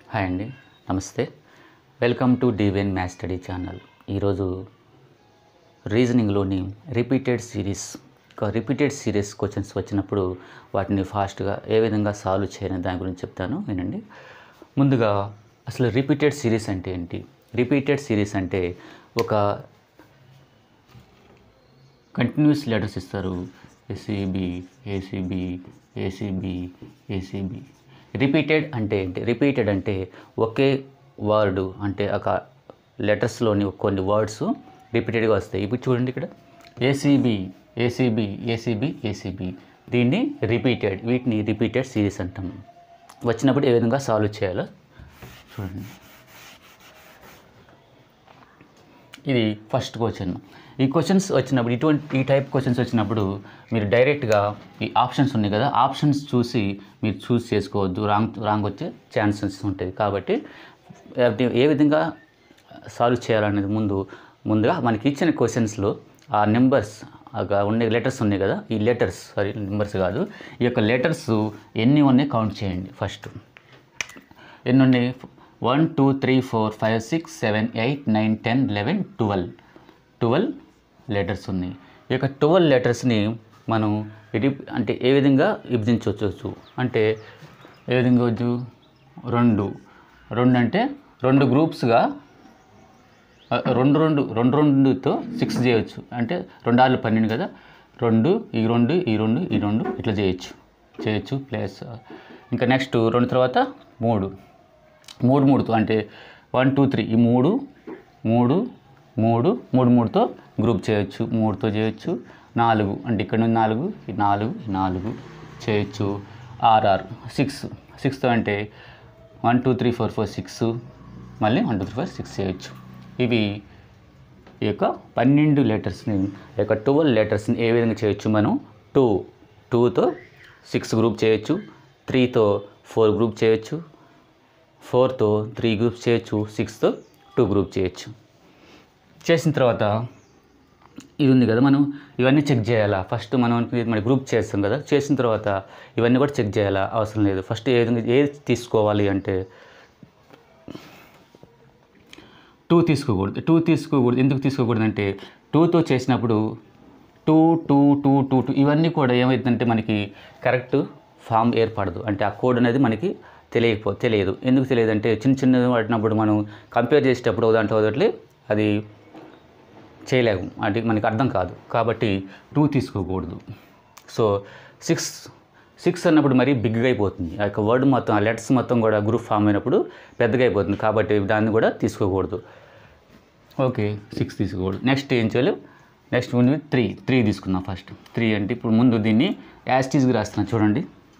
hi అండి నమస్తే welcome to డివెన్ మ్యాథ్ స్టడీ ఛానల్ ఈరోజు రీజనింగ్లోని రిపీటెడ్ సిరీస్ ఒక రిపీటెడ్ సిరీస్ క్వశ్చన్స్ వచ్చినప్పుడు వాటిని ఫాస్ట్గా ఏ విధంగా సాల్వ్ చేయని దాని గురించి చెప్తాను వినండి ముందుగా అసలు రిపీటెడ్ సిరీస్ అంటే ఏంటి రిపీటెడ్ సిరీస్ అంటే ఒక కంటిన్యూస్ లెటర్స్ ఇస్తారు A C B A C B A C B A C B repeated అంటే ఏంటి రిపీటెడ్ అంటే ఒకే వర్డ్ అంటే ఒక లెటర్స్లోని కొన్ని వర్డ్స్ రిపీటెడ్గా వస్తాయి ఇప్పుడు చూడండి ఇక్కడ ఏసీబీ ఏసీబీ ఏసీబీ ఏసీబీ దీన్ని రిపీటెడ్ వీటిని రిపీటెడ్ సిరీస్ అంటాం వచ్చినప్పుడు ఏ విధంగా సాల్వ్ చేయాలో చూడండి ఇది ఫస్ట్ క్వశ్చన్ ఈ క్వశ్చన్స్ వచ్చినప్పుడు ఇటువంటి ఈ టైప్ క్వశ్చన్స్ వచ్చినప్పుడు మీరు డైరెక్ట్గా ఈ ఆప్షన్స్ ఉన్నాయి కదా ఆప్షన్స్ చూసి మీరు చూస్ చేసుకోవద్దు రాంగ్ రాంగ్ వచ్చే ఛాన్సెస్ ఉంటాయి కాబట్టి అది ఏ విధంగా సాల్వ్ చేయాలనేది ముందు ముందుగా మనకి ఇచ్చిన క్వశ్చన్స్లో ఆ నెంబర్స్ ఉండే లెటర్స్ ఉన్నాయి కదా ఈ లెటర్స్ సారీ నెంబర్స్ కాదు ఈ యొక్క లెటర్స్ ఎన్ని ఉన్నాయి కౌంట్ చేయండి ఫస్ట్ ఎన్ని ఉన్నాయి one two three four five six seven eight nine ten eleven twelve twelve letters ఉన్నాయి ఈ యొక్క ట్వెల్వ్ లెటర్స్ని మనం ఇది అంటే ఏ విధంగా విభజించవచ్చు అంటే ఏ విధంగా వచ్చు రెండు రెండు అంటే రెండు గ్రూప్స్గా ఆ, రెండు రెండు రెండు రెండుతో సిక్స్ చేయొచ్చు అంటే రెండు ఆరు పన్నెండు కదా రెండు ఈ రెండు ఈ రెండు ఈ రెండు ఇట్లా చేయొచ్చు చేయొచ్చు ప్లస్ ఇంకా నెక్స్ట్ రెండు తర్వాత మూడు మూడు మూడుతో అంటే వన్ టూ త్రీ ఈ మూడు మూడు మూడు మూడు మూడుతో గ్రూప్ చేయొచ్చు మూడుతో చేయొచ్చు నాలుగు అంటే ఇక్కడ నుంచి నాలుగు ఈ నాలుగు ఈ నాలుగు చేయొచ్చు ఆర్ఆర్ సిక్స్ సిక్స్తో అంటే one two three four four six మళ్ళీ one two three four six చేయొచ్చు ఇవి ఈ యొక్క పన్నెండు లెటర్స్ని ఈ యొక్క ట్వెల్వ్ లెటర్స్ని ఏ విధంగా చేయొచ్చు మనం టూ టూతో సిక్స్ గ్రూప్ చేయొచ్చు త్రీతో ఫోర్ గ్రూప్ చేయొచ్చు ఫోర్తో త్రీ గ్రూప్స్ చేయొచ్చు సిక్స్తో టూ గ్రూప్ చేయొచ్చు చేసిన తర్వాత ఇది ఉంది కదా మనం ఇవన్నీ చెక్ చేయాలా ఫస్ట్ మనం మన గ్రూప్ చేస్తాం కదా చేసిన తర్వాత ఇవన్నీ కూడా చెక్ చేయాలా అవసరం లేదు ఫస్ట్ ఏ విధంగా ఏది తీసుకోవాలి అంటే టూ తీసుకోకూడదు టూ తీసుకోకూడదు ఎందుకు తీసుకోకూడదు అంటే టూతో చేసినప్పుడు two two two two two ఇవన్నీ కూడా ఏమవుతుందంటే మనకి కరెక్ట్ ఫామ్ ఏర్పడదు అంటే ఆ కోడ్ అనేది మనకి తెలియకపో తెలియదు ఎందుకు తెలియదు అంటే చిన్న చిన్న వాటినప్పుడు మనం కంపేర్ చేసేటప్పుడు ఒక దాంట్లో ఒకటి అది చేయలేము అంటే మనకి అర్థం కాదు కాబట్టి టూ తీసుకోకూడదు సో సిక్స్ సిక్స్ అన్నప్పుడు మరీ బిగ్గా అయిపోతుంది ఆ యొక్క వర్డ్ మొత్తం ఆ లెటర్స్ మొత్తం కూడా గ్రూప్ ఫామ్ అయినప్పుడు పెద్దగా అయిపోతుంది కాబట్టి దాన్ని కూడా తీసుకోకూడదు ఓకే సిక్స్ తీసుకోకూడదు నెక్స్ట్ ఏం చేయాలి నెక్స్ట్ ముందు త్రీ త్రీ తీసుకుందాం ఫస్ట్ త్రీ అంటే ఇప్పుడు ముందు దీన్ని యాస్టీస్కి రాస్తున్నాను చూడండి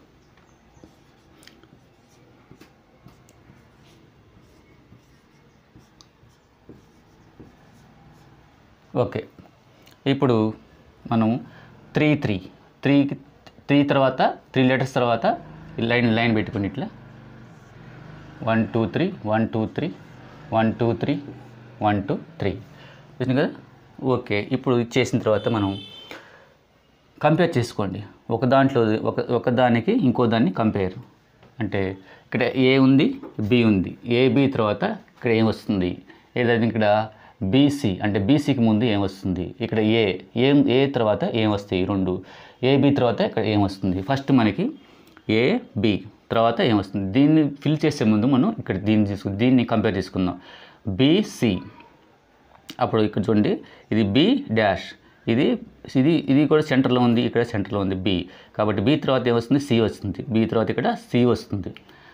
ఓకే ఇప్పుడు మనం త్రీ త్రీ త్రీ త్రీ తర్వాత త్రీ లెటర్స్ తర్వాత ఈ లైన్ లైన్ పెట్టుకుని ఇట్లా one two three one two three one two three one two three వచ్చింది కదా ఓకే ఇప్పుడు ఇది చేసిన తర్వాత మనం కంపేర్ చేసుకోండి ఒక దాంట్లో ఒక ఒక దానికి ఇంకో దాన్ని కంపేర్ అంటే ఇక్కడ ఏ ఉంది బి ఉంది ఏ బి తర్వాత ఇక్కడ ఏం వస్తుంది ఏదైతే ఇక్కడ బీసీ అంటే బీసీకి ముందు ఏం వస్తుంది ఇక్కడ ఏ ఏం ఏ తర్వాత ఏం వస్తాయి రెండు ఏ బి తర్వాత ఇక్కడ ఏం వస్తుంది ఫస్ట్ మనకి ఏ బి తర్వాత ఏం వస్తుంది దీన్ని ఫిల్ చేసే ముందు మనం ఇక్కడ దీన్ని తీసుకు దీన్ని కంపేర్ చేసుకుందాం బీసీ అప్పుడు ఇక్కడ చూడండి ఇది బి డాష్ ఇది ఇది ఇది కూడా సెంటర్లో ఉంది ఇక్కడ సెంటర్లో ఉంది బి కాబట్టి బి తర్వాత ఏమొస్తుంది సి వస్తుంది బి తర్వాత ఇక్కడ సి వస్తుంది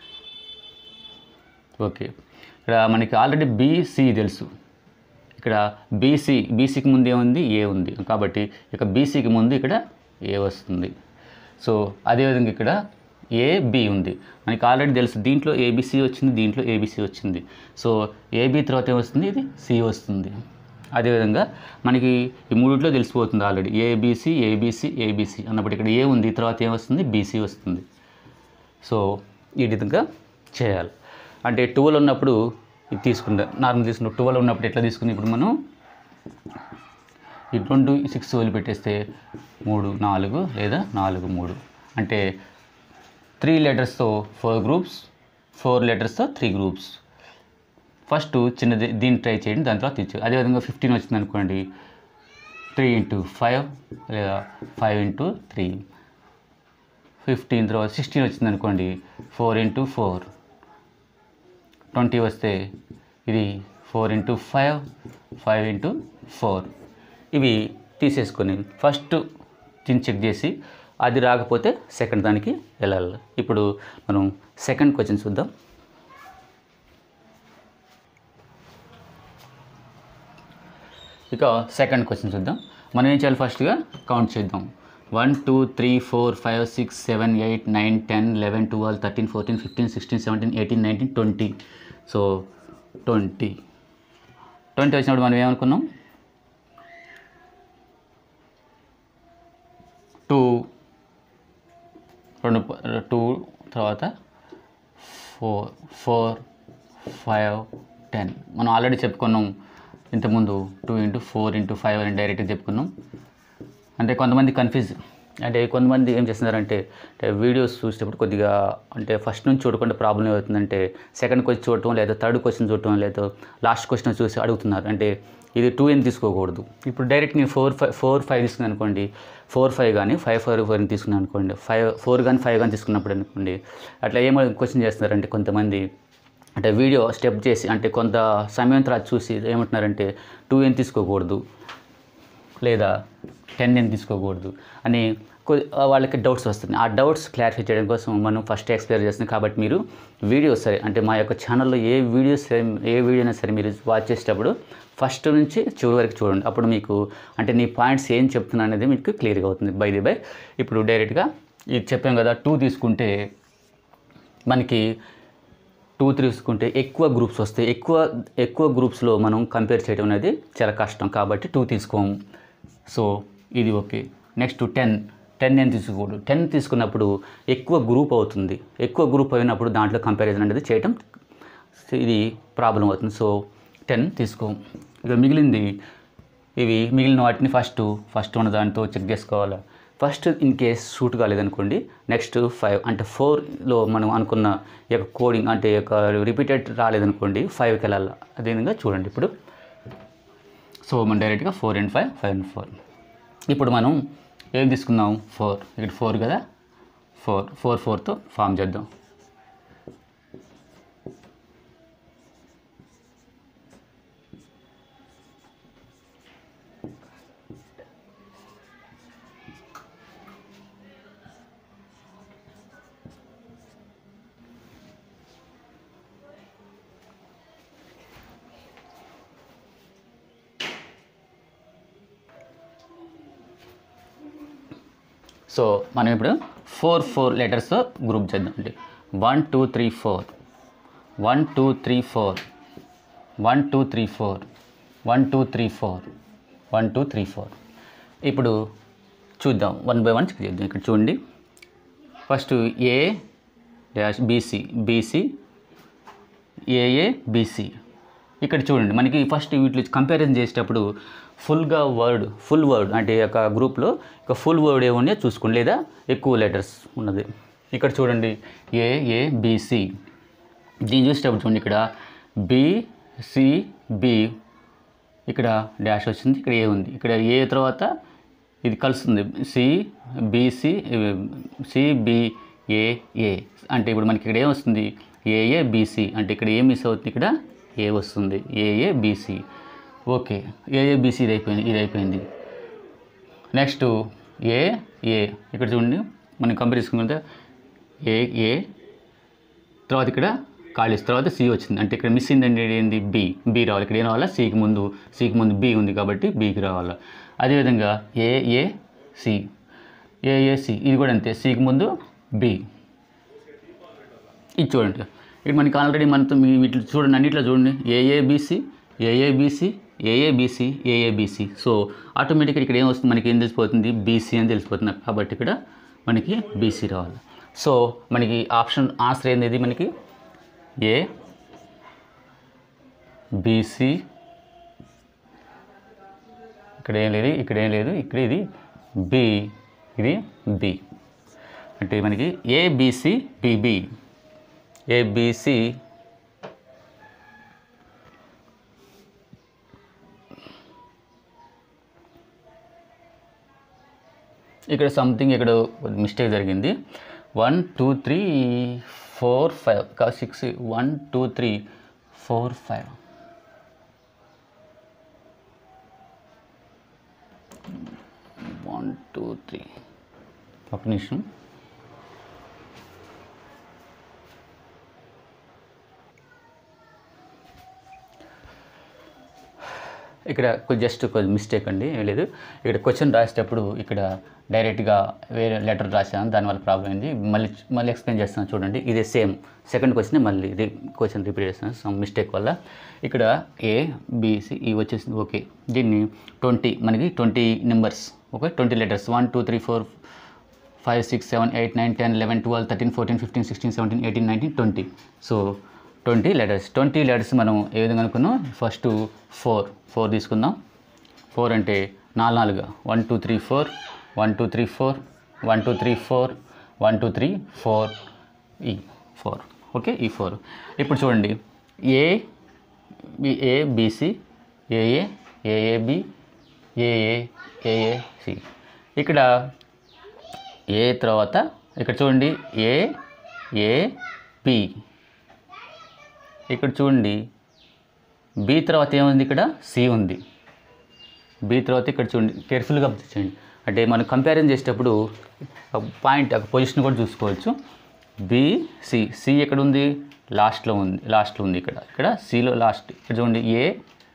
ఓకే ఇక్కడ మనకి ఆల్రెడీ బీసీ తెలుసు ఇక్కడ బీసీ బీసీకి ముందు ఏముంది ఏ ఉంది కాబట్టి ఇక బీసీకి ముందు ఇక్కడ ఏ వస్తుంది సో అదేవిధంగా ఇక్కడ ఏ బి ఉంది మనకి ఆల్రెడీ తెలుసు దీంట్లో ఏబిసి వచ్చింది దీంట్లో ఏబిసి వచ్చింది సో ఏబి తర్వాత ఏమొస్తుంది ఇది సి వస్తుంది అదేవిధంగా మనకి ఈ మూడిట్లో తెలిసిపోతుంది ఆల్రెడీ ఏబిసి ఏబిసి ఏబిసి అన్నప్పుడు ఇక్కడ ఏ ఉంది తర్వాత ఏమొస్తుంది బీసీ వస్తుంది సో ఈ విధంగా చేయాలి అంటే ట్వెల్వ్ ఉన్నప్పుడు ఇది తీసుకుంటా నార్మల్ తీసుకున్న ట్వెల్వ్ ఉన్నప్పుడు ఎట్లా తీసుకుని ఇప్పుడు మనం ఈ రెండు సిక్స్ వదిలిపెట్టేస్తే మూడు నాలుగు లేదా నాలుగు మూడు అంటే త్రీ లెటర్స్తో ఫోర్ గ్రూప్స్ ఫోర్ లెటర్స్తో త్రీ గ్రూప్స్ ఫస్ట్ చిన్నది దీన్ని ట్రై చేయండి దాని తర్వాత ఇచ్చు అదేవిధంగా ఫిఫ్టీన్ వచ్చింది అనుకోండి త్రీ ఇంటూ ఫైవ్ లేదా ఫైవ్ ఇంటూ త్రీ ఫిఫ్టీన్ తర్వాత సిక్స్టీన్ వచ్చింది అనుకోండి ఫోర్ ఇంటూ ఫోర్ ట్వంటీ వస్తే ఇది four into five five into four ఇవి తీసేసుకొని ఫస్ట్ దీన్ని చెక్ చేసి అది రాకపోతే సెకండ్ దానికి వెళ్ళాలి ఇప్పుడు మనం సెకండ్ క్వశ్చన్ చూద్దాం ఇక సెకండ్ క్వశ్చన్ చూద్దాం మనం ఏం చేయాలి ఫస్ట్గా కౌంట్ చేద్దాం one two three four five six seven eight nine ten eleven twelve thirteen fourteen fifteen sixteen seventeen eighteen nineteen twenty so twenty twenty వచ్చినప్పుడు మనం ఏమనుకున్నాం టూ రెండు టూ తర్వాత ఫోర్ ఫోర్ ఫైవ్ టెన్ మనం ఆల్రెడీ చెప్పుకున్నాం ఇంతకుముందు two into four into five అని డైరెక్ట్గా చెప్పుకున్నాం అంటే కొంతమంది కన్ఫ్యూజ్ అంటే కొంతమంది ఏం చేస్తున్నారంటే అంటే వీడియోస్ చూసేటప్పుడు కొద్దిగా అంటే ఫస్ట్ నుంచి చూడకుండా ప్రాబ్లం ఏమవుతుందంటే సెకండ్ క్వశ్చన్ చూడటం లేదా థర్డ్ క్వశ్చన్ చూడటం లేదా లాస్ట్ క్వశ్చన్ చూసి అడుగుతున్నారు అంటే ఇది టూ ఏం తీసుకోకూడదు ఇప్పుడు డైరెక్ట్ నేను ఫోర్ ఫైవ్ ఫోర్ ఫైవ్ తీసుకున్నాను అనుకోండి ఫోర్ ఫైవ్ కానీ ఫైవ్ ఫోర్ ఫోర్ తీసుకున్నాను అనుకోండి ఫైవ్ ఫోర్ కానీ ఫైవ్ కానీ తీసుకున్నప్పుడు అనుకోండి అట్లా ఏమో క్వశ్చన్ చేస్తున్నారంటే కొంతమంది అంటే వీడియో స్టెప్ చేసి అంటే కొంత సమయం తర్వాత చూసి ఏమంటున్నారంటే టూ ఏం తీసుకోకూడదు లేదా టెన్ ఏం తీసుకోకూడదు అని కొ- వాళ్ళకి డౌట్స్ వస్తుంది ఆ డౌట్స్ క్లారిఫై చేయడం కోసం మనం ఫస్ట్ ఎక్స్ప్లెయిన్ చేస్తుంది కాబట్టి మీరు వీడియో సరే అంటే మా యొక్క ఛానల్లో ఏ వీడియోస్ ఏ వీడియో అయినా సరే మీరు వాచ్ చేసేటప్పుడు ఫస్ట్ నుంచి చివరి వరకు చూడండి అప్పుడు మీకు అంటే నీ పాయింట్స్ ఏం చెప్తున్నా అనేది మీకు క్లియర్గా అవుతుంది బై ది బై ఇప్పుడు డైరెక్ట్గా ఇది చెప్పాం కదా టూ తీసుకుంటే మనకి టూ తీసుకుంటే ఎక్కువ గ్రూప్స్ వస్తాయి ఎక్కువ ఎక్కువ గ్రూప్స్లో మనం కంపేర్ చేయడం అనేది చాలా కష్టం కాబట్టి టూ తీసుకోము సో ఇది ఓకే నెక్స్ట్ టెన్ టెన్ ఏం తీసుకోకూడదు టెన్ తీసుకున్నప్పుడు ఎక్కువ గ్రూప్ అవుతుంది ఎక్కువ గ్రూప్ అయినప్పుడు దాంట్లో కంపారిజన్ అనేది చేయటం ఇది ప్రాబ్లం అవుతుంది సో టెన్ తీసుకోం ఇక మిగిలింది ఇవి మిగిలిన వాటిని ఫస్ట్ ఫస్ట్ ఉన్న దాంతో చెక్ చేసుకోవాలి ఫస్ట్ ఇన్ కేస్ షూట్ కాలేదనుకోండి నెక్స్ట్ ఫైవ్ అంటే ఫోర్లో మనం అనుకున్న ఈ యొక్క కోడింగ్ అంటే ఈ యొక్క రిపీటెడ్ రాలేదనుకోండి ఫైవ్కి వెళ్ళాలి అదే విధంగా చూడండి ఇప్పుడు సో మనం డైరెక్ట్గా four and five five and four ఇప్పుడు మనం ఏం తీసుకుందాం ఫోర్ ఇక్కడ ఫోర్ కదా ఫోర్ ఫోర్ ఫోర్తో ఫామ్ చేద్దాం సో మనం ఇప్పుడు ఫోర్ ఫోర్ లెటర్స్తో గ్రూప్ చేద్దాం అంటే one two three four one two three four one two three four one two three four one two three four ఇప్పుడు చూద్దాం వన్ బై వన్ చెక్ చేద్దాం ఇక్కడ చూడండి first A dash B C B C A A B C ఇక్కడ చూడండి మనకి first వీటిలో comparison చేసేటప్పుడు ఫుల్గా వర్డ్ ఫుల్ వర్డ్ అంటే ఒక గ్రూప్లో ఒక ఫుల్ వర్డ్ ఏమున్నాయో చూసుకోండి లేదా ఎక్కువ లెటర్స్ ఉన్నది ఇక్కడ చూడండి ఏ ఏ బీసీ దీన్ని చూసేటప్పుడు చూడండి ఇక్కడ బి సి బి ఇక్కడ డాష్ వచ్చింది ఇక్కడ ఏ ఉంది ఇక్కడ ఏ తర్వాత ఇది కలుస్తుంది సి బీసీ సిబిఏఏ అంటే ఇప్పుడు మనకి ఇక్కడ ఏం వస్తుంది ఏఏ బీసీ అంటే ఇక్కడ ఏ మిస్ అవుతుంది ఇక్కడ ఏ వస్తుంది ఏఏ బీసీ ఓకే ఏఏ బీసీ ఇది అయిపోయింది ఇది అయిపోయింది నెక్స్ట్ ఏ ఏ ఇక్కడ చూడండి మనం కంపేర్ చేసుకుంటే ఏ ఏ తర్వాత ఇక్కడ ఖాళీస్ తర్వాత సి వచ్చింది అంటే ఇక్కడ మిస్ అయింది ఏంది బి బి రావాలి ఇక్కడ ఏం రావాలా సికి ముందు సికి ముందు బి ఉంది కాబట్టి బికి రావాలి అదేవిధంగా ఏ A C A A C ఇది కూడా అంతే సికి ముందు బి ఇది చూడండి ఇక్కడ మనకి ఆల్రెడీ మనతో మీ వీటిలో చూడండి అన్నిట్లో చూడండి ఏఏబిసి ఏఏబిసి ఏఏబిసి ఏఏబిసి సో ఆటోమేటిక్గా ఇక్కడ ఏం వస్తుంది మనకి ఏం తెలిసిపోతుంది బీసీ అని తెలిసిపోతుంది కాబట్టి ఇక్కడ మనకి బీసీ రావాలి సో మనకి ఆప్షన్ ఆన్సర్ ఏంది ఇది మనకి ఏ బీసీ ఇక్కడ ఏం లేదు ఇక్కడ ఏం లేదు ఇక్కడ ఇది బి ఇది బి అంటే మనకి ఏబిసి బిబి ఏబిసి ఇక్కడ సంథింగ్ ఇక్కడ మిస్టేక్ జరిగింది one two three four five కా six one two three four five one two three ఒక నిమిషం ఇక్కడ జస్ట్ కొంచెం మిస్టేక్ అండి ఏం లేదు ఇక్కడ క్వశ్చన్ రాసేటప్పుడు ఇక్కడ డైరెక్ట్గా వేరే లెటర్ రాశాను దానివల్ల ప్రాబ్లం అయింది మళ్ళీ మళ్ళీ ఎక్స్ప్లెయిన్ చేస్తాను చూడండి ఇదే సేమ్ సెకండ్ క్వశ్చన్ మళ్ళీ రీ క్వశ్చన్ రిపీట్ చేస్తాను సమ్ మిస్టేక్ వల్ల ఇక్కడ ఏ బీసీ ఈ వచ్చేసింది ఓకే దీన్ని ట్వంటీ మనకి twenty numbers okay twenty letters one two three four five six seven eight nine ten eleven twelve thirteen fourteen fifteen sixteen seventeen eighteen nineteen twenty so twenty letters twenty letters మనం ఏ విధంగా అనుకున్నాం first four four తీసుకుందాం four అంటే నాలుగు నాలుగు one two three four one two three four one two three four one two three four ఈ four okay ఈ ఫోర్ ఇప్పుడు చూడండి ఏ ఏ బీసీ ఏఏ ఏఏబి ఏఏ ఏఏసి ఇక్కడ ఏ తర్వాత ఇక్కడ చూడండి ఏ ఏ పి ఇక్కడ చూడండి బి తర్వాత ఏముంది ఇక్కడ సి ఉంది బి తర్వాత ఇక్కడ చూడండి కేర్ఫుల్గా గమనించండి అంటే మనం కంపారిజన్ చేసేటప్పుడు పాయింట్ ఒక పొజిషన్ కూడా చూసుకోవచ్చు బి సి సి ఎక్కడ ఉంది లాస్ట్లో ఉంది లాస్ట్లో ఉంది ఇక్కడ ఇక్కడ సిలో లాస్ట్ ఇక్కడ చూడండి ఏ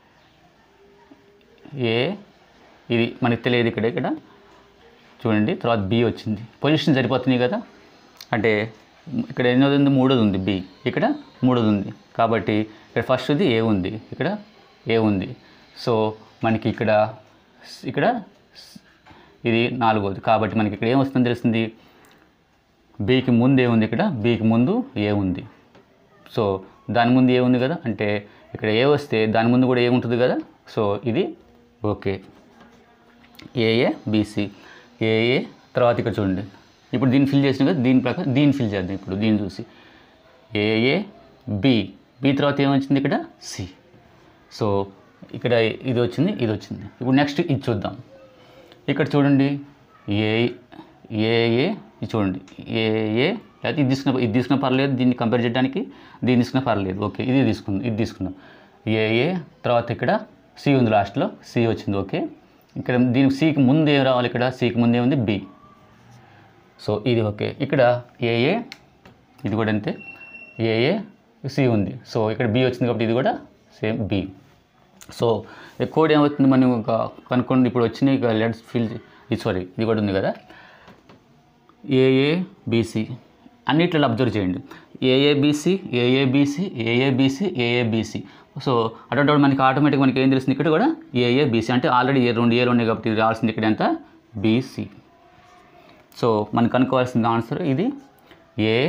ఏ ఇది మనకి తెలియదు ఇక్కడ ఇక్కడ చూడండి తర్వాత బి వచ్చింది పొజిషన్ సరిపోతుంది కదా అంటే ఇక్కడ ఎన్నోది ఉంది మూడోది ఉంది బి ఇక్కడ మూడోది ఉంది కాబట్టి ఇక్కడ ఫస్ట్ది ఏ ఉంది ఇక్కడ ఏ ఉంది సో మనకి ఇక్కడ ఇక్కడ ఇది నాలుగోది కాబట్టి మనకి ఇక్కడ ఏం వస్తుందో తెలుస్తుంది బీకి ముందు ఏముంది ఇక్కడ బీకి ముందు ఏ ఉంది సో దాని ముందు ఏ ఉంది కదా అంటే ఇక్కడ ఏ వస్తే దాని ముందు కూడా ఏముంటుంది కదా సో ఇది ఓకే ఏఏ బీసీ ఏఏ తర్వాత ఇక్కడ చూడండి ఇప్పుడు దీన్ని ఫిల్ చేసిన కదా దీని ప్రకారం దీన్ని ఫిల్ చేద్దాం ఇప్పుడు దీన్ని చూసి ఏఏ బి బి తర్వాత ఏమొచ్చింది ఇక్కడ సి సో ఇక్కడ ఇది వచ్చింది ఇది వచ్చింది ఇప్పుడు నెక్స్ట్ ఇది చూద్దాం ఇక్కడ చూడండి ఏ ఏఏ ఇది చూడండి ఏఏ లేకపోతే ఇది తీసుకున్న ఇది తీసుకున్న పర్లేదు దీన్ని కంపేర్ చేయడానికి దీన్ని తీసుకున్న పర్లేదు ఓకే ఇది తీసుకుందాం ఇది తీసుకుందాం ఏఏ తర్వాత ఇక్కడ సి ఉంది లాస్ట్లో సి వచ్చింది ఓకే ఇక్కడ దీనికి సికి ముందు ఏం రావాలి ఇక్కడ సికి ముందు ఏముంది బి సో ఇది ఓకే ఇక్కడ ఏఏ ఇది కూడా అంతే ఏఏ సి ఉంది సో ఇక్కడ బి వచ్చింది కాబట్టి ఇది కూడా సేమ్ బి సో ఈ కోడ్ ఏమవుతుంది మనం ఒక కనుక్కోండి ఇప్పుడు వచ్చినాయి ఇక లెట్స్ ఫిల్ ఇది సారీ ఇది కూడా ఉంది కదా ఏఏ బీసీ అన్నిట్లో అబ్జర్వ్ చేయండి ఏఏబీసీ ఏఏబీసీ ఏఏబీసీ ఏఏబీసీ సో అటువంటి మనకి ఆటోమేటిక్ మనకి ఏం తెలుస్తుంది ఇక్కడ కూడా ఏఏబీసీ అంటే ఆల్రెడీ ఏ రెండు ఏలు ఉన్నాయి కాబట్టి ఇది రావాల్సింది ఇక్కడ ఎంత బీసీ సో మనకు కనుక్కోవాల్సిన ఆన్సర్ ఇది ఏ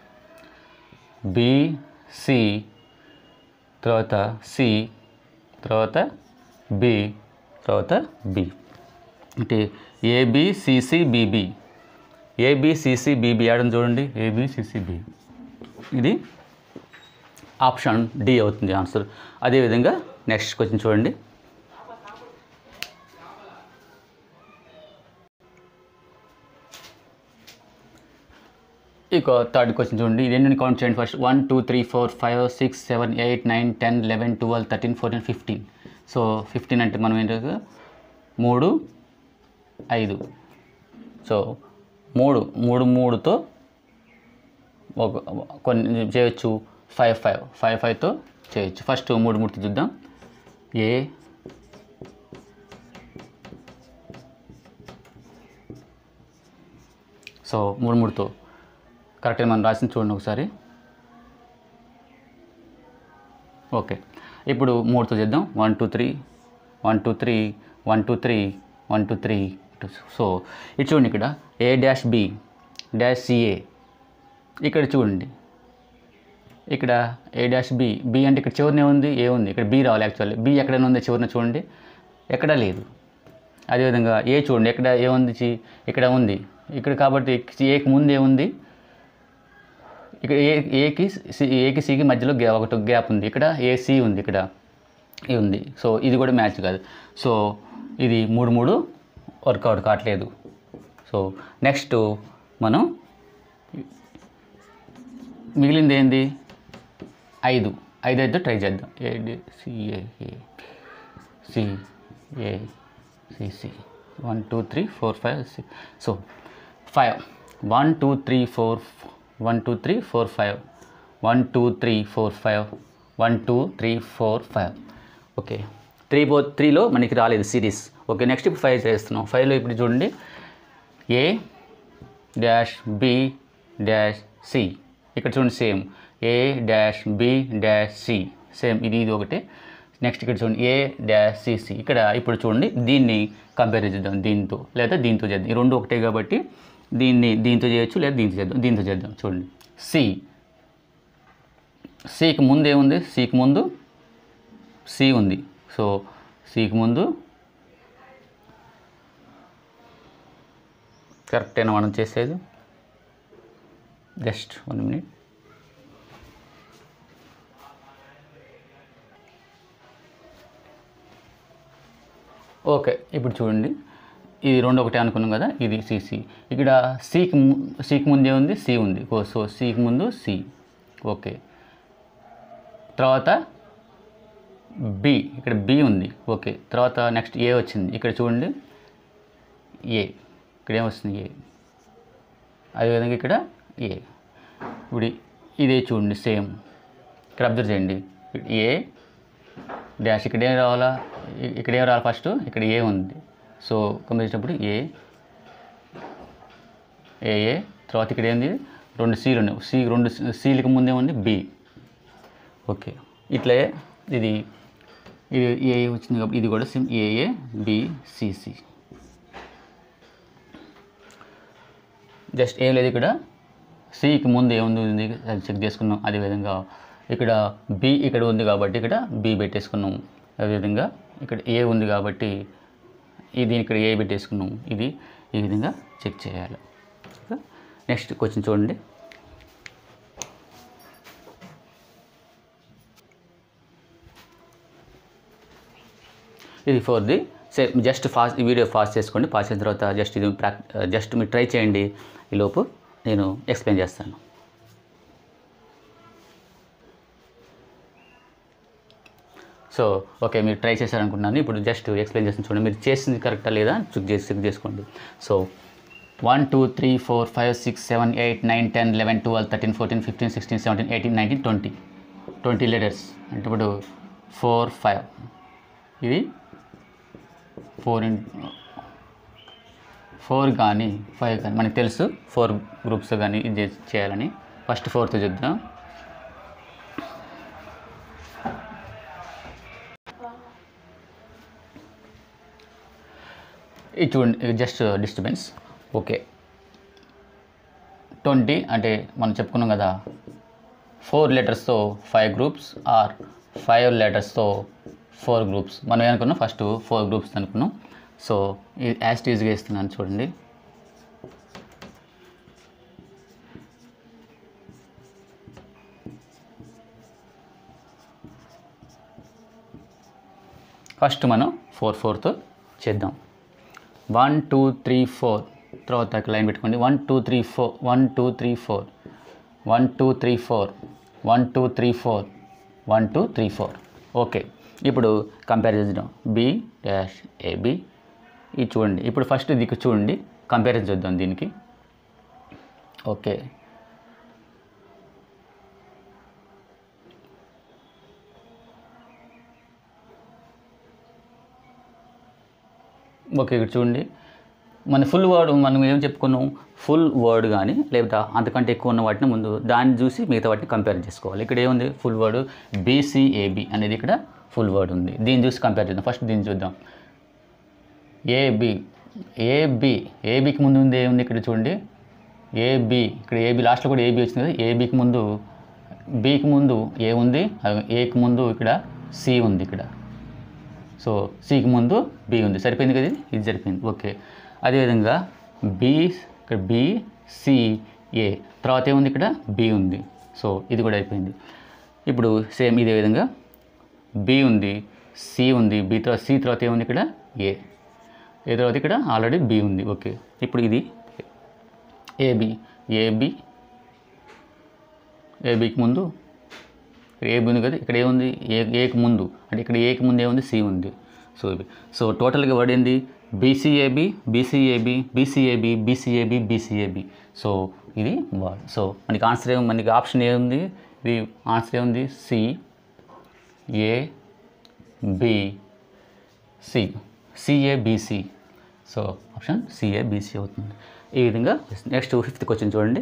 బిసి తర్వాత సి తర్వాత బి తర్వాత బి అంటే ఏబిసిసి బీబీ ఏబిసిసి బీబీ ఆడని చూడండి ఏబిసిసి బి ఇది ఆప్షన్ డి అవుతుంది ఆన్సర్ అదేవిధంగా నెక్స్ట్ క్వశ్చన్ చూడండి ఇక థర్డ్ క్వశ్చన్ చూడండి ఇది ఎన్ని కౌంట్ చేయండి first one two three four five six seven eight nine ten eleven twelve thirteen fourteen fifteen so fifteen అంటే మనం ఏంటంటే మూడు ఐదు సో మూడు మూడు మూడుతో ఒక కొన్ని చేయొచ్చు ఫైవ్ ఫైవ్ ఫైవ్ ఫైవ్తో చేయొచ్చు ఫస్ట్ మూడు మూడుతో చూద్దాం ఏ సో మూడు మూడుతో కరెక్ట్గా మనం రాసింది చూడండి ఒకసారి ఓకే ఇప్పుడు మూడుతో చేద్దాం one two three one two three one two three one two three so ఇటు చూడండి ఇక్కడ A dash B dash C A ఇక్కడ చూడండి ఇక్కడ ఏ డాష్ బి బి అంటే ఇక్కడ చివరినే ఉంది ఏ ఉంది ఇక్కడ బి రావాలి యాక్చువల్లీ బి ఎక్కడైనా ఉంది చివరిన చూడండి ఎక్కడా లేదు అదేవిధంగా ఏ చూడండి ఎక్కడ ఏ ఉంది చి- ఇక్కడ ఉంది ఇక్కడ కాబట్టి ఏకి ముందు ఏముంది ఇక్కడ ఏ ఏకి సి ఏకి సికి మధ్యలో గ్యా ఒకటి గ్యాప్ ఉంది ఇక్కడ ఏసీ ఉంది ఇక్కడ ఇది ఉంది సో ఇది కూడా మ్యాచ్ కాదు సో ఇది మూడు మూడు వర్కౌట్ కావట్లేదు సో నెక్స్ట్ మనం మిగిలింది ఏంది ఐదు ఐదు అయితే ట్రై చేద్దాం A C A C A C C one two three four five six so five one two three four one two three four five one two three four five one two three four five okay three four త్రీలో మనకి రాలేదు series okay next ఇప్పుడు five చేస్తున్నాం ఫైవ్లో ఇప్పుడు చూడండి A dash B dash C ఇక్కడ చూడండి same A dash B dash C same ఇది ఇది ఒకటి నెక్స్ట్ ఇక్కడ చూడండి ఏ డాష్ సిసి ఇక్కడ ఇప్పుడు చూడండి దీన్ని కంపేర్ చేద్దాం దీంతో లేదా దీంతో చేద్దాం ఈ రెండు ఒకటే కాబట్టి దీన్ని దీంతో చేయొచ్చు లేదా దీంతో చేద్దాం దీంతో చేద్దాం చూడండి సి సికి ముందు ఏముంది సికి ముందు సి ఉంది సో సికి ముందు కరెక్టేనా మనం చేసేది జస్ట్ వన్ మినిట్ ఓకే ఇప్పుడు చూడండి ఇది రెండు ఒకటే అనుకున్నాం కదా ఇది సిసి ఇక్కడ సికి ము- సికి ముందే ఉంది సి ఉంది ఓ సో సికి ముందు సి ఓకే తర్వాత బి ఇక్కడ బి ఉంది ఓకే తర్వాత నెక్స్ట్ ఏ వచ్చింది ఇక్కడ చూడండి ఏ ఇక్కడ ఏమొస్తుంది ఏ అదేవిధంగా ఇక్కడ ఏ ఇప్పుడు ఇదే చూడండి సేమ్ ఇక్కడ అబ్జర్వ్ చేయండి ఏ డాష్ ఇక్కడ ఏం రావాలా ఇ- ఇక్కడ ఏం రావాలి ఫస్ట్ ఇక్కడ ఏ ఉంది సో గమనించినప్పుడు ఏ ఏ ఏ తర్వాత ఇక్కడ ఏంది రెండు సీలు ఉన్నాయి సి రెండు సీలకి ముందే ఉంది బి ఓకే ఇట్లే ఇది ఇది ఏ వచ్చింది కాబట్టి ఇది కూడా సిమ్ ఏఏ బిసిసి జస్ట్ ఏం లేదు ఇక్కడ సికి ముందు ఏముంది ఉంది అది చెక్ చేసుకున్నాం అదేవిధంగా ఇక్కడ బి ఇక్కడ ఉంది కాబట్టి ఇక్కడ బి పెట్టేసుకున్నాం అదేవిధంగా ఇక్కడ ఏ ఉంది కాబట్టి ఇది ఇక్కడ ఏ పెట్టేసుకున్నాం ఇది ఈ విధంగా చెక్ చేయాలి నెక్స్ట్ క్వశ్చన్ చూడండి ఇది ఫోర్ ది సే జస్ట్ ఫాస్ట్ ఈ వీడియో ఫాస్ట్ చేసుకోండి ఫాస్ట్ చేసిన తర్వాత జస్ట్ ఇది ప్రాక్ జస్ట్ మీరు ట్రై చేయండి ఈ లోపు నేను ఎక్స్ప్లెయిన్ చేస్తాను సో ఓకే మీరు ట్రై చేశారనుకుంటున్నాను ఇప్పుడు జస్ట్ ఎక్స్ప్లెయిన్ చేస్తాను చూడండి మీరు చేసింది కరెక్టా లేదా చెక్ చేసి చెక్ చేసుకోండి so one two three four five six seven eight nine ten eleven twelve thirteen fourteen fifteen sixteen seventeen eighteen nineteen twenty twenty letters అంటే ఇప్పుడు ఫోర్ ఫైవ్ ఇది ఫోర్ ఇన్ ఫోర్ కానీ ఫైవ్ కానీ మనకు తెలుసు four groups కానీ ఇది చే- చేయాలని ఫస్ట్ ఫోర్త్ చూద్దాం ఇది చూడండి ఇది జస్ట్ డిస్టర్బెన్స్ ఓకే ట్వంటీ అంటే మనం చెప్పుకున్నాం కదా ఫోర్ లెటర్స్తో ఫైవ్ గ్రూప్స్ ఆర్ ఫైవ్ లెటర్స్తో ఫోర్ గ్రూప్స్ మనం ఏమనుకున్నాం ఫస్ట్ ఫోర్ గ్రూప్స్ అనుకున్నాం సో ఇది యాస్టీజ్గా ఇస్తున్నాను చూడండి ఫస్ట్ మనం ఫోర్ ఫోర్తో చేద్దాం వన్ టూ త్రీ ఫోర్ తర్వాత లైన్ పెట్టుకోండి one two three four one two three four one two three four one two three four one two three four okay ఇప్పుడు కంపేర్ చేద్దాం బి డాష్ ఏబి ఇది చూడండి ఇప్పుడు first దిక్కు చూడండి comparison చేద్దాం దీనికి ఓకే ఓకే ఇక్కడ చూడండి మన ఫుల్ వర్డ్ మనం ఏం చెప్పుకున్నాం ఫుల్ వర్డ్ కానీ లేకపోతే అంతకంటే ఎక్కువ ఉన్న వాటిని ముందు దాన్ని చూసి మిగతా వాటిని కంపేర్ చేసుకోవాలి ఇక్కడ ఏముంది ఫుల్ వర్డ్ బీసీఏబి అనేది ఇక్కడ ఫుల్ వర్డ్ ఉంది దీన్ని చూసి కంపేర్ చేద్దాం ఫస్ట్ దీన్ని చూద్దాం ఏబి ఏబి ఏబికి ముందు ఉంది ఏముంది ఇక్కడ చూడండి ఏబి ఇక్కడ ఏబి లాస్ట్లో కూడా ఏబి వచ్చింది కదా ఏబికి ముందు బికి ముందు ఏ ఉంది ఏకి ముందు ఇక్కడ సి ఉంది ఇక్కడ సో సికి ముందు బి ఉంది సరిపోయింది కదా ఇది ఇది సరిపోయింది ఓకే అదేవిధంగా బి ఇక్కడ బి సి ఏ తర్వాత ఏముంది ఇక్కడ బి ఉంది సో ఇది కూడా అయిపోయింది ఇప్పుడు సేమ్ ఇదే విధంగా బి ఉంది సి ఉంది బి తర్వాత సి తర్వాత ఏముంది ఇక్కడ ఏ ఏ తర్వాత ఇక్కడ ఆల్రెడీ బి ఉంది ఓకే ఇప్పుడు ఇది ఏబి ఏబి ఏబికి ముందు ఇక్కడ ఏబి ఉంది కదా ఇక్కడ ఏముంది ఏ ఏకి ముందు అంటే ఇక్కడ ఏకి ముందు ఏముంది సి ఉంది సో ఇవి సో టోటల్గా వర్డ్ ఏంది B C A B B C A B B C A B B C A B B C A B so ఇది వర్డ్ సో మనకి ఆన్సర్ ఏమి మనకి ఆప్షన్ ఏముంది ఇది ఆన్సర్ ఏముంది C A B C C A B C so option C A B C అవుతుంది ఈ విధంగా నెక్స్ట్ ఫిఫ్త్ క్వశ్చన్ చూడండి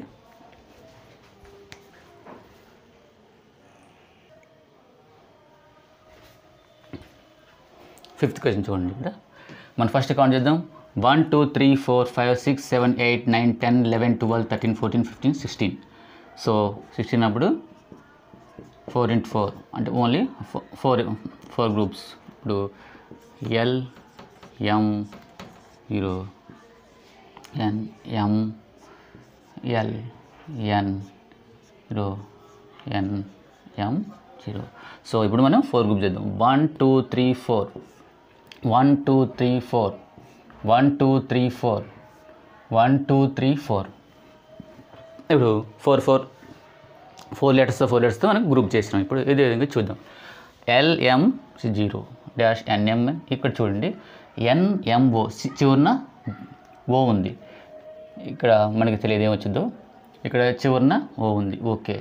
ఫిఫ్త్ క్వశ్చన్ చూడండి ఇక్కడ మనం ఫస్ట్ కౌంట్ చేద్దాం one two three four five six seven eight nine ten eleven twelve thirteen fourteen fifteen sixteen so sixteen అప్పుడు four into four అంటే ఓన్లీ ఫోర్ ఫోర్ గ్రూప్స్ ఇప్పుడు L M zero N M L N zero N M zero so ఇప్పుడు మనం four group చేద్దాం one two three four one two three four one two three four one two three four ఇప్పుడు four four four లెటర్స్తో four లెటర్స్తో మనం group చేసినాం ఇప్పుడు ఇదే విధంగా చూద్దాం ఎల్ఎం జీరో డాష్ ఎన్ఎంఎన్ ఇక్కడ చూడండి ఎన్ఎంఓ చివరిన ఓ ఉంది ఇక్కడ మనకి తెలియదు ఏమొచ్చిందో ఇక్కడ చివరిన ఓ ఉంది ఓకే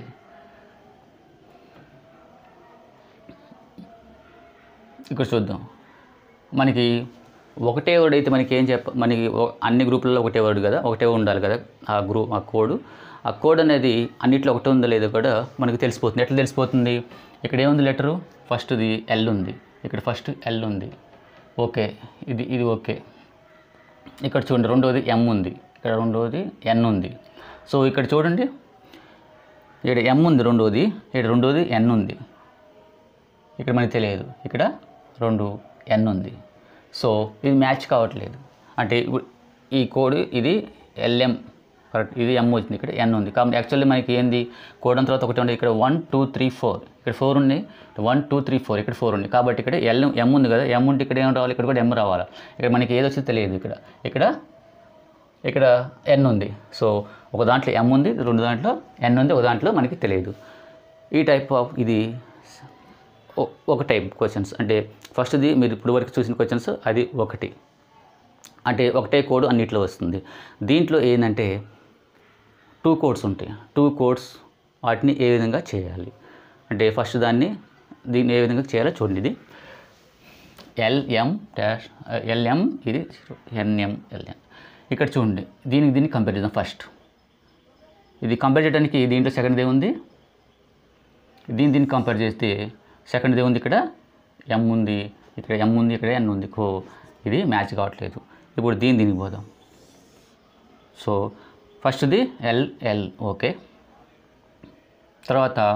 ఇక్కడ చూద్దాం మనకి ఒకటే వర్డ్ అయితే మనకి ఏం చెప్ప మనకి ఒ- అన్ని గ్రూపులలో ఒకటే వర్డ్ కదా ఒకటే ఉండాలి కదా ఆ గ్రూప్ ఆ కోడ్ ఆ కోడ్ అనేది అన్నిట్లో ఒకటే ఉందో లేదో కూడా మనకి తెలిసిపోతుంది ఎట్లా తెలిసిపోతుంది ఇక్కడ ఏముంది లెటరు ఫస్ట్ది ఎల్ ఉంది ఇక్కడ ఫస్ట్ ఎల్ ఉంది ఓకే ఇది ఇది ఓకే ఇక్కడ చూడండి రెండవది ఎం ఉంది ఇక్కడ రెండవది ఎన్ ఉంది సో ఇక్కడ చూడండి ఇక్కడ ఎం ఉంది రెండవది ఇక్కడ రెండవది ఎన్ ఉంది ఇక్కడ మనకి తెలియదు ఇక్కడ రెండు ఎన్ ఉంది సో ఇది మ్యాచ్ కావట్లేదు అంటే ఇప్పుడు ఈ కోడ్ ఇది ఎల్ఎం కరెక్ట్ ఇది ఎం వచ్చింది ఇక్కడ ఎన్ ఉంది కాబట్టి యాక్చువల్లీ మనకి ఏంది కోడ్ అంత తర్వాత ఒకటి ఉంది ఇక్కడ వన్ టూ త్రీ ఫోర్ ఇక్కడ ఫోర్ ఉంది వన్ టూ త్రీ ఫోర్ ఇక్కడ ఫోర్ ఉంది కాబట్టి ఇక్కడ ఎల్ ఎం ఉంది కదా ఎం ఉంటే ఇక్కడ ఏం రావాలి ఇక్కడ కూడా ఎం రావాలి ఇక్కడ మనకి ఏది వచ్చిందో తెలియదు ఇక్కడ ఇక్కడ ఇక్కడ ఎన్ ఉంది సో ఒక దాంట్లో ఎం ఉంది రెండు దాంట్లో ఎన్ ఉంది ఒక దాంట్లో మనకి తెలియదు ఈ టైప్ ఆఫ్ ఇది ఒ- ఒక టైప్ క్వశ్చన్స్ అంటే ఫస్ట్ది మీరు ఇప్పుడు వరకు చూసిన క్వశ్చన్స్ అది ఒకటి అంటే ఒకటే కోడ్ అన్నిట్లో వస్తుంది దీంట్లో ఏంటంటే టూ కోడ్స్ ఉంటాయి టూ కోడ్స్ వాటిని ఏ విధంగా చేయాలి అంటే ఫస్ట్ దాన్ని దీన్ని ఏ విధంగా చేయాలో చూడండి ఇది ఎల్ఎం డాష్ ఎల్ఎం ఇది ఎన్ఎం ఎల్ఎన్ ఇక్కడ చూడండి దీనికి దీన్ని కంపేర్ చేద్దాం ఫస్ట్ ఇది కంపేర్ చేయడానికి దీంట్లో సెకండ్ ఏముంది దీన్ని దీన్ని కంపేర్ చేస్తే సెకండ్ ఏముంది ఇక్కడ ఎం ఉంది ఇక్కడ ఎం ఉంది ఇక్కడ ఎన్ ఉంది కో ఇది మ్యాచ్ కావట్లేదు ఇప్పుడు దీని దీనికి పోదాం సో ఫస్ట్ది ఎల్ ఎల్ ఓకే తర్వాత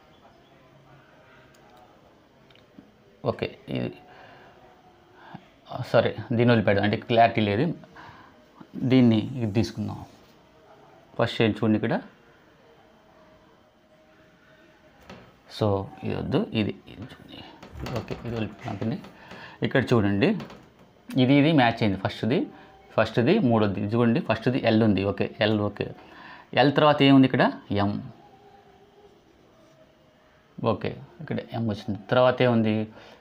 ఓకే ఇది సరే దీని వదిలిపెడదాం అంటే క్లారిటీ లేదు దీన్ని ఇది తీసుకుందాం ఫస్ట్ ఏం చూడండి ఇక్కడ సో ఇది వద్దు ఇది ఇది చూడండి ఓకే ఇది వదిలిపెట్టండి ఇక్కడ చూడండి ఇది ఇది మ్యాచ్ అయింది ఫస్ట్ది ఫస్ట్ది మూడోది ఇది చూడండి ఫస్ట్ది ఎల్ ఉంది ఓకే ఎల్ ఓకే ఎల్ తర్వాత ఏముంది ఇక్కడ ఎం ఓకే ఇక్కడ ఎం వచ్చింది తర్వాత ఏముంది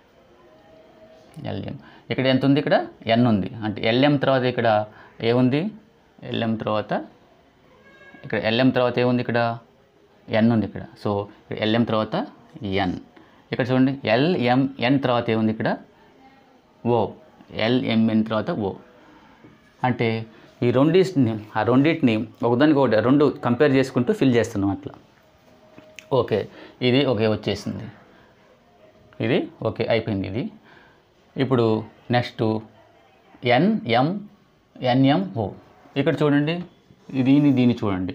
ఎల్ఎం ఇక్కడ ఎంత ఉంది ఇక్కడ ఎన్ ఉంది అంటే ఎల్ఎం తర్వాత ఇక్కడ ఏముంది ఎల్ఎం తర్వాత ఇక్కడ ఎల్ఎం తర్వాత ఏముంది ఇక్కడ ఎన్ ఉంది ఇక్కడ సో ఇక్కడ ఎల్ఎం తర్వాత ఎన్ ఇక్కడ చూడండి ఎల్ఎం ఎన్ తర్వాత ఏముంది ఇక్కడ ఓ ఎల్ఎంఎన్ తర్వాత ఓ అంటే ఈ రెండింటిని ఆ రెండింటిని ఒకదానికి ఒకటి రెండు కంపేర్ చేసుకుంటూ ఫిల్ చేస్తున్నాం అట్లా ఓకే ఇది ఓకే వచ్చేసింది ఇది ఓకే అయిపోయింది ఇది ఇప్పుడు నెక్స్ట్ ఎన్ఎం ఎన్ఎం ఓ ఇక్కడ చూడండి దీన్ని దీన్ని చూడండి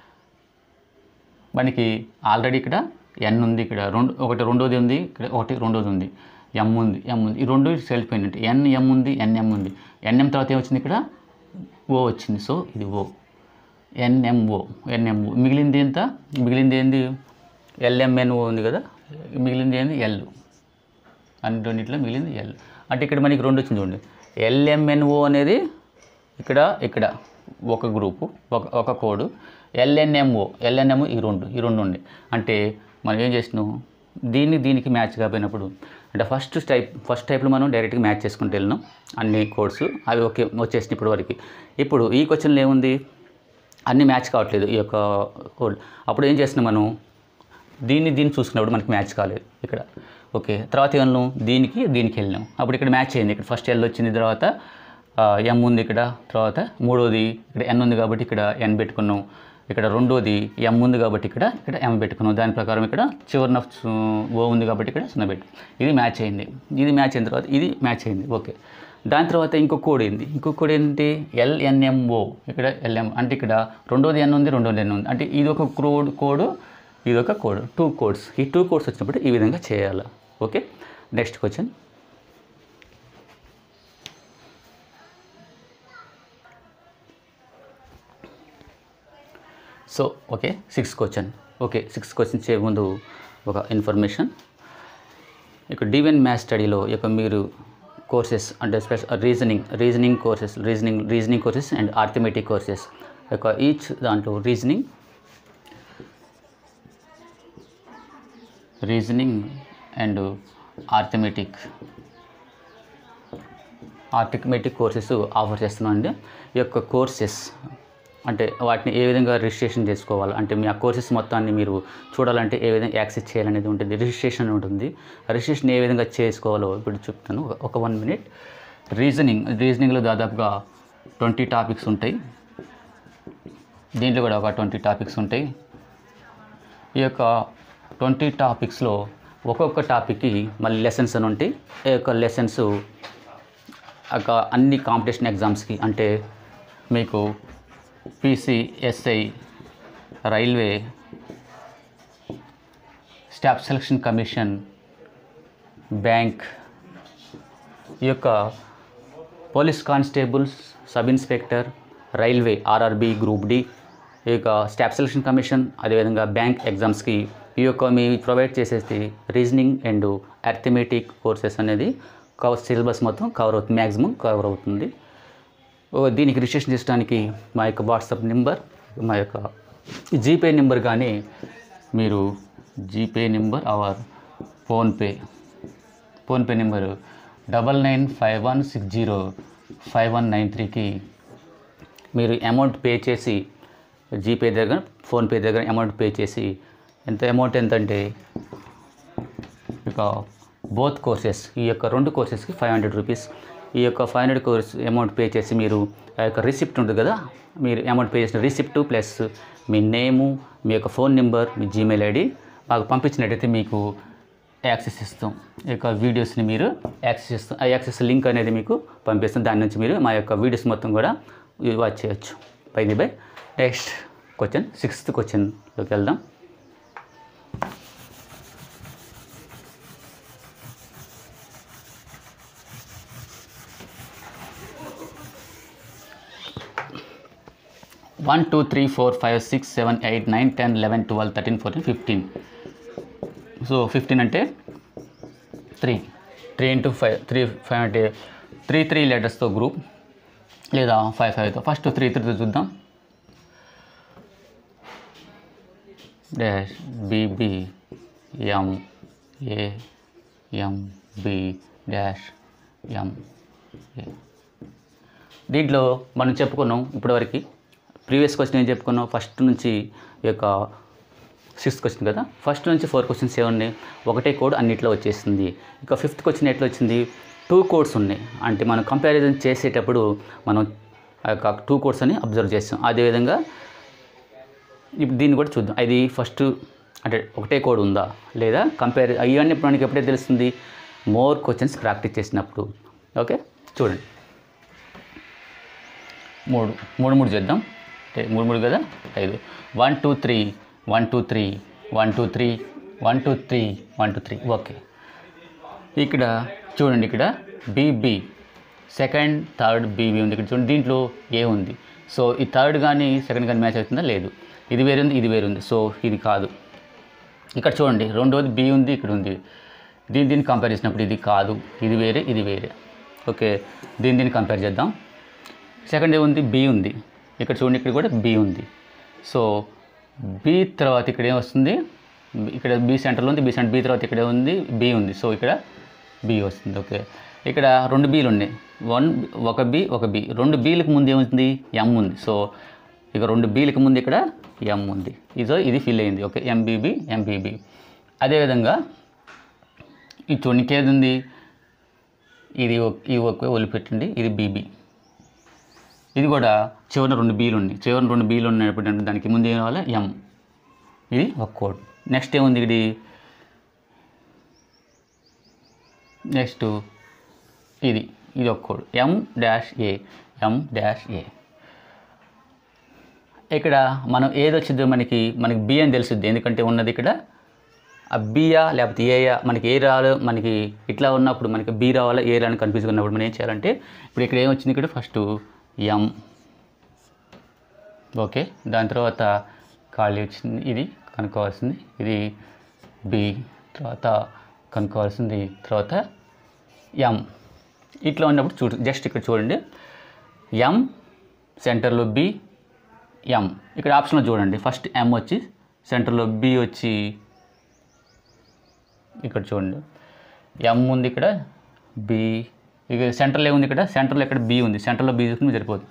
మనకి ఆల్రెడీ ఇక్కడ ఎన్ ఉంది ఇక్కడ రెండు ఒకటి రెండోది ఉంది ఇక్కడ ఒకటి రెండోది ఉంది ఎం ఉంది ఎం ఉంది ఈ రెండు వెళ్ళిపోయినట్టు ఎన్ ఎం ఉంది ఎన్ఎం ఉంది ఎన్ఎం తర్వాత ఏమొచ్చింది ఇక్కడ ఓ వచ్చింది సో ఇది ఓ ఎన్ఎంఓ ఎన్ఎంఓ మిగిలింది ఎంత మిగిలింది ఏంది ఎల్ఎంఎన్ఓ ఉంది కదా మిగిలింది ఏంది ఎల్ అన్ని రెండిట్లో మిగిలింది ఎల్ అంటే ఇక్కడ మనకి రెండు వచ్చింది చూడండి ఎల్ఎంఎన్ఓ అనేది ఇక్కడ ఇక్కడ ఒక గ్రూపు ఒక ఒక కోడ్ ఎల్ఎన్ఎంఓ ఎల్ఎన్ఎంఓ ఈ రెండు ఈ రెండు ఉండే అంటే మనం ఏం చేసినాం దీన్ని దీనికి మ్యాచ్ కాపోయినప్పుడు అంటే ఫస్ట్ టైప్ ఫస్ట్ టైప్లో మనం డైరెక్ట్గా మ్యాచ్ చేసుకుంటూ వెళ్ళినాం అన్ని కోడ్స్ అవి ఓకే వచ్చేసినాయి ఇప్పుడు వరకు ఇప్పుడు ఈ క్వశ్చన్లో ఏముంది అన్ని మ్యాచ్ కావట్లేదు ఈ యొక్క కోడ్ అప్పుడు ఏం చేస్తున్నాం మనం దీన్ని దీన్ని చూసుకున్నప్పుడు మనకి మ్యాచ్ కాలేదు ఇక్కడ ఓకే తర్వాత ఏమన్నాం దీనికి దీనికి వెళ్ళినాం అప్పుడు ఇక్కడ మ్యాచ్ అయింది ఇక్కడ ఫస్ట్ ఎల్ వచ్చింది తర్వాత ఎం ఉంది ఇక్కడ తర్వాత మూడోది ఇక్కడ ఎన్ ఉంది కాబట్టి ఇక్కడ ఎన్ పెట్టుకున్నాం ఇక్కడ రెండోది ఎం ఉంది కాబట్టి ఇక్కడ ఇక్కడ ఎం పెట్టుకున్నాం దాని ప్రకారం ఇక్కడ చివరిన ఓ ఉంది కాబట్టి ఇక్కడ సున్నా పెట్టు ఇది మ్యాచ్ అయింది ఇది మ్యాచ్ అయిన తర్వాత ఇది మ్యాచ్ అయింది ఓకే దాని తర్వాత ఇంకో కోడ్ ఏంది ఇంకో కోడ్ ఏంటి ఎల్ఎన్ఎంఓ ఇక్కడ ఎల్ఎం అంటే ఇక్కడ రెండోది ఎన్ ఉంది రెండోది ఎన్ ఉంది అంటే ఇది ఒక కోడ్ కోడ్ ఇది ఒక కోడ్ టూ కోడ్స్ ఈ టూ కోడ్స్ వచ్చినప్పుడు ఈ విధంగా చేయాలి okay next question so okay six question okay six question చేయే ముందు ఒక ఇన్ఫర్మేషన్ ఇక డివెన్ మ్యాథ్స్ స్టడీలో ఇక మీరు కోర్సెస్ అంటే special reasoning reasoning courses reasoning reasoning courses and arithmetic courses యొక్క ఈచ్ దాంట్లో reasoning reasoning and arithmetic arithmetic courses offer చేస్తున్నాం అండి ఈ యొక్క కోర్సెస్ అంటే వాటిని ఏ విధంగా రిజిస్ట్రేషన్ చేసుకోవాలి అంటే మీ ఆ కోర్సెస్ మొత్తాన్ని మీరు చూడాలంటే ఏ విధంగా యాక్సెస్ చేయాలనేది ఉంటుంది రిజిస్ట్రేషన్ ఉంటుంది రిజిస్ట్రేషన్ ఏ విధంగా చేసుకోవాలో ఇప్పుడు చెప్తాను ఒక- ఒక వన్ మినిట్ రీజనింగ్ రీజనింగ్లో దాదాపుగా ట్వంటీ టాపిక్స్ ఉంటాయి దీంట్లో కూడా ఒక ట్వంటీ టాపిక్స్ ఉంటాయి ఈ యొక్క ట్వంటీ టాపిక్స్లో ఒక్కొక్క టాపిక్కి మళ్ళీ లెసన్స్ అని ఉంటాయి ఈ యొక్క లెసన్స్ ఒక అన్ని కాంపిటీషన్ ఎగ్జామ్స్కి అంటే మీకు PC SI railway staff selection commission bank ఈ యొక్క police constables sub inspector railway RRB group D ఈ యొక్క స్టాఫ్ సెలక్షన్ కమిషన్ అదేవిధంగా బ్యాంక్ ఎగ్జామ్స్కి ఈ యొక్క మీ ప్రొవైడ్ చేసేసి రీజనింగ్ అండ్ అర్థమెటిక్ కోర్సెస్ అనేది కవర్ సిలబస్ మొత్తం కవర్ అవుతుంది మ్యాక్సిమం కవర్ అవుతుంది ఓ, దీనికి రిజిస్ట్రేషన్ చేయడానికి మా యొక్క వాట్సాప్ నెంబర్ మా యొక్క జీపే నెంబర్ కానీ మీరు GPay number or PhonePe PhonePe number double nine five one six zero five one nine త్రీకి మీరు అమౌంట్ పే చేసి జీపే దగ్గర ఫోన్పే దగ్గర అమౌంట్ పే చేసి ఎంత అమౌంట్ ఎంత అంటే ఇక బోత్ కోర్సెస్ ఈ యొక్క రెండు కోర్సెస్కి ఫైవ్ హండ్రెడ్ రూపీస్ ఈ యొక్క five hundred course amount pay చేసి మీరు ఆ యొక్క రిసిప్ట్ ఉంటుంది కదా మీరు అమౌంట్ పే చేసిన రిసిప్ట్ ప్లస్ మీ నేము మీ యొక్క ఫోన్ నెంబర్ మీ జీమెయిల్ ఐడి మాకు పంపించినట్టయితే మీకు యాక్సెస్ ఇస్తాం ఈ యొక్క వీడియోస్ని మీరు యాక్సెస్ ఇస్తాం ఆ యాక్సెస్ లింక్ అనేది మీకు పంపిస్తాం దాని నుంచి మీరు మా యొక్క వీడియోస్ మొత్తం కూడా వాచ్ చేయొచ్చు పైది బై నెక్స్ట్ క్వశ్చన్ సిక్స్త్ క్వశ్చన్లోకి వెళ్దాం one two three four five six seven eight nine ten eleven twelve thirteen fourteen fifteen so fifteen అంటే three three into five three five అంటే త్రీ త్రీ లెటర్స్తో గ్రూప్ లేదా ఫైవ్ ఫైవ్తో ఫస్ట్ త్రీ త్రీతో చూద్దాం dash B B M A M B dash M A దీంట్లో మనం చెప్పుకున్నాం ఇప్పటివరకు ప్రీవియస్ క్వశ్చన్ ఏం చెప్పుకున్నాం ఫస్ట్ నుంచి ఈ యొక్క సిక్స్త్ క్వశ్చన్ కదా ఫస్ట్ నుంచి ఫోర్ క్వశ్చన్స్ ఏమున్నాయి ఒకటే కోడ్ అన్నిట్లో వచ్చేసింది ఇక ఫిఫ్త్ క్వశ్చన్ ఎట్లా వచ్చింది టూ కోడ్స్ ఉన్నాయి అంటే మనం కంపారిజన్ చేసేటప్పుడు మనం ఆ యొక్క టూ కోడ్స్ అని అబ్జర్వ్ చేస్తాం అదేవిధంగా ఇప్పుడు దీన్ని కూడా చూద్దాం అది ఫస్ట్ అంటే ఒకటే కోడ్ ఉందా లేదా కంపేర్ ఇవన్నీ మనకి ఎప్పుడైతే తెలుస్తుంది మోర్ క్వశ్చన్స్ ప్రాక్టీస్ చేసినప్పుడు ఓకే చూడండి మూడు మూడు మూడు చేద్దాం అంటే మూడు మూడు కదా ఐదు one two three one two three one two three one two three one two three okay ఇక్కడ చూడండి ఇక్కడ బీబీ సెకండ్ థర్డ్ బీబీ ఉంది ఇక్కడ చూడండి దీంట్లో ఏ ఉంది సో ఈ థర్డ్ కానీ సెకండ్ కానీ మ్యాచ్ అవుతుందా లేదు ఇది వేరే ఉంది ఇది వేరే ఉంది సో ఇది కాదు ఇక్కడ చూడండి రెండోది బి ఉంది ఇక్కడ ఉంది దీని దీన్ని కంపేర్ చేసినప్పుడు ఇది కాదు ఇది వేరే ఇది వేరే ఓకే దీని దీన్ని కంపేర్ చేద్దాం సెకండ్ ఏముంది బి ఉంది ఇక్కడ చూడండి ఇక్కడ కూడా బి ఉంది సో బి తర్వాత ఇక్కడ ఏం వస్తుంది ఇక్కడ బి సెంటర్లో ఉంది బి సెంటర్ బి తర్వాత ఇక్కడ ఉంది బి ఉంది సో ఇక్కడ బి వస్తుంది ఓకే ఇక్కడ రెండు బీలు ఉన్నాయి వన్ ఒక బి ఒక బి రెండు బీలకు ముందు ఏముంది ఎం ఉంది సో ఇక రెండు బీలకు ముందు ఇక్కడ ఎం ఉంది ఇదో ఇది ఫిల్ అయింది ఓకే ఎంబీబీ ఎంబీబీ అదేవిధంగా ఇది చూడండి ఇంకేది ఉంది ఇది ఒక- ఈ ఒక వదిలిపెట్టండి ఇది బీబీ ఇది కూడా చివరిన రెండు బీలు ఉన్నాయి చివరిన రెండు బీలు ఉన్నప్పుడు అంటే దానికి ముందు ఏం కావాలి ఎం ఇది ఒక కోడ్ నెక్స్ట్ ఏముంది ఇది నెక్స్ట్ ఇది ఇది ఒక code M dash A M dash A ఇక్కడ మనం ఏది వచ్చిందో మనకి మనకి బి అని తెలుస్తుంది ఎందుకంటే ఉన్నది ఇక్కడ ఆ బియా లేకపోతే ఏయా మనకి ఏ రాలో మనకి ఇట్లా ఉన్నప్పుడు మనకి బి రావాలా ఏ రాని కన్ఫ్యూజ్ ఉన్నప్పుడు మనం ఏం చేయాలంటే ఇప్పుడు ఇక్కడ ఏం వచ్చింది ఇక్కడ ఫస్ట్ ఎం ఓకే దాని తర్వాత ఖాళీ వచ్చింది ఇది కనుక్కోవాల్సింది ఇది బి తర్వాత కనుక్కోవాల్సింది తర్వాత ఎం ఇట్లా ఉన్నప్పుడు చూడు జస్ట్ ఇక్కడ చూడండి ఎం సెంటర్లో బి ఎం ఇక్కడ ఆప్షన్లో చూడండి ఫస్ట్ ఎం వచ్చి సెంటర్లో బి వచ్చి ఇక్కడ చూడండి ఎం ఉంది ఇక్కడ బి ఇక సెంటర్లో ఏముంది ఇక్కడ సెంటర్లో ఇక్కడ బి ఉంది సెంటర్లో బి తీసుకుని సరిపోతుంది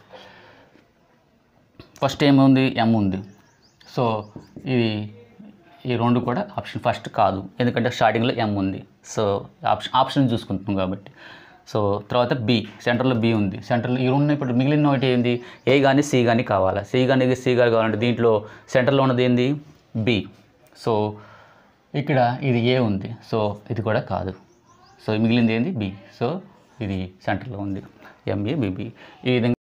ఫస్ట్ ఏముంది ఎం ఉంది సో ఇది ఈ రెండు కూడా ఆప్షన్ ఫస్ట్ కాదు ఎందుకంటే స్టార్టింగ్లో ఎం ఉంది సో ఆప్షన్ ఆప్షన్ చూసుకుంటున్నాం కాబట్టి సో తర్వాత బి సెంటర్లో బి ఉంది సెంటర్లో ఈ రెండు ఇప్పుడు మిగిలిన ఒకటి ఏంది ఏ కానీ సి కానీ కావాలా సి కానీ సి కానీ కావాలంటే దీంట్లో సెంటర్లో ఉన్నది ఏంది బి సో ఇక్కడ ఇది ఏ ఉంది సో ఇది కూడా కాదు సో మిగిలింది ఏంది బి సో ఇది సెంటర్లో ఉంది ఎంఏ బీబీ ఈ విధంగా